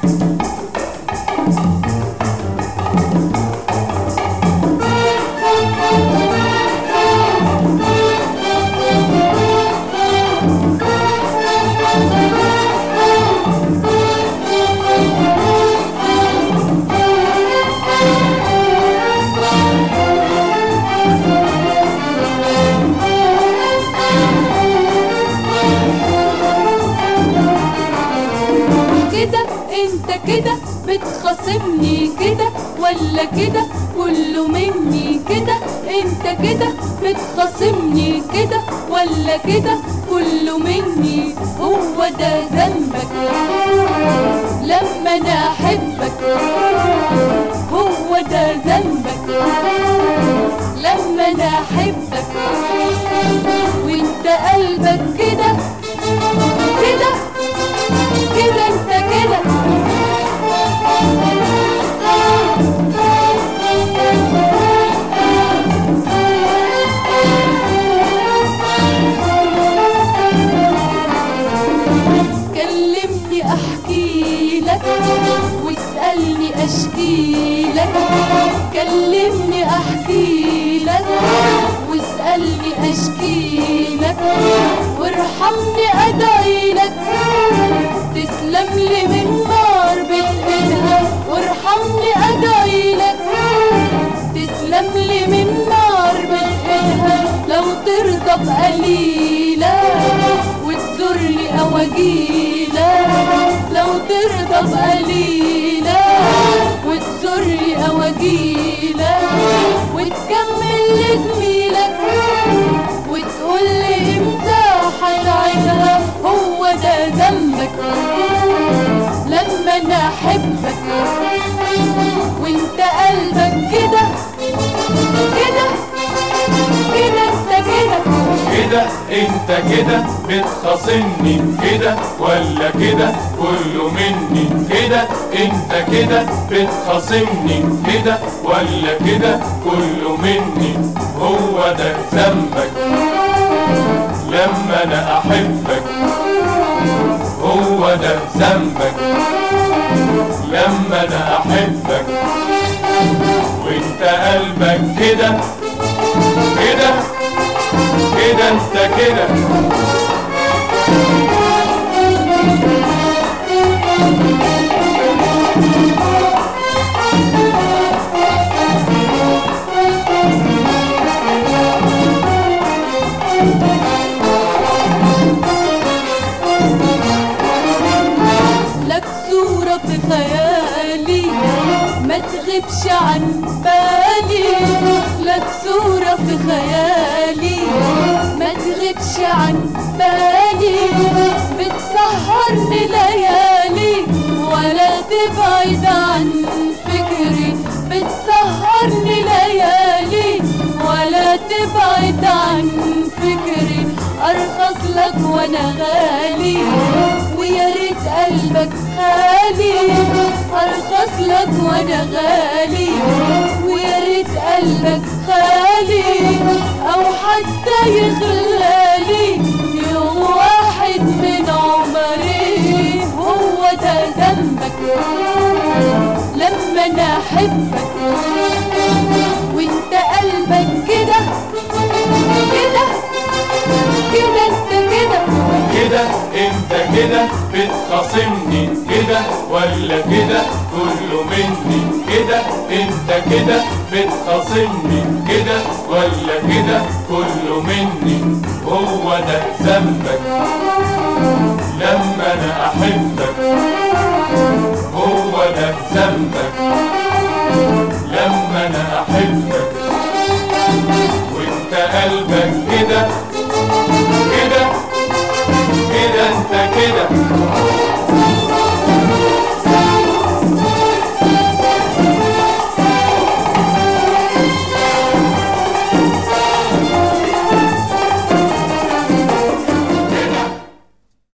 كده انت كده بتخاصمني كده ولا كده كله مني كده انت كده بتخاصمني كده ولا كده كله مني هو ده ذنبك لما انا احبك هو ده ذنبك لما انا احبك وانت قلبك كده كده كده انت كده كلمني احكي لك واسألني اشكي لك كلمني احكي لك واسألني اشكي لك وارحمني ادعي لك تسلم لي من نار بتقدها وارحمني ادعي لك تسلم لي من نار بتقدها لو ترضى بقليلة وتزورني أواجيلة لو ترضى بقليلة وتزورني أواجيلة وتكمل لزميلك وتقول لي امتى هتعيدها هو ده ذنبك لما انا احبك وانت قلبك كده كده كده انت كده كده انت كده بتخاصمني كده ولا كده كله مني كده انت كده بتخاصمني كده ولا كده كله مني هو ده ذنبك لما انا احبك هو ده ذنبك لما انا احبك وانت قلبك كده كده كده انت كده لك صورة في خيالي ما تغيبش عن بالي لك صورة في خيالي ما تغيبش عن بالي بتسهرني ليالي ولا تبعد عن فكري بتسهرني ليالي ولا تبعد عن فكري ارخص لك وانا غالي ويا ريت قلبك خالي ارخص لك وانا غالي ويا ريت قلبك خالي او حتى يغلالي يوم واحد من عمري هو ده ذنبك لما انا احبك وانت قلبك كده كده كده انت كده كده انت كده بتخاصمني كده ولا كده كله مني كده انت كده بتخاصمني كده ولا كده كله مني هو ده ذنبك لما انا احبك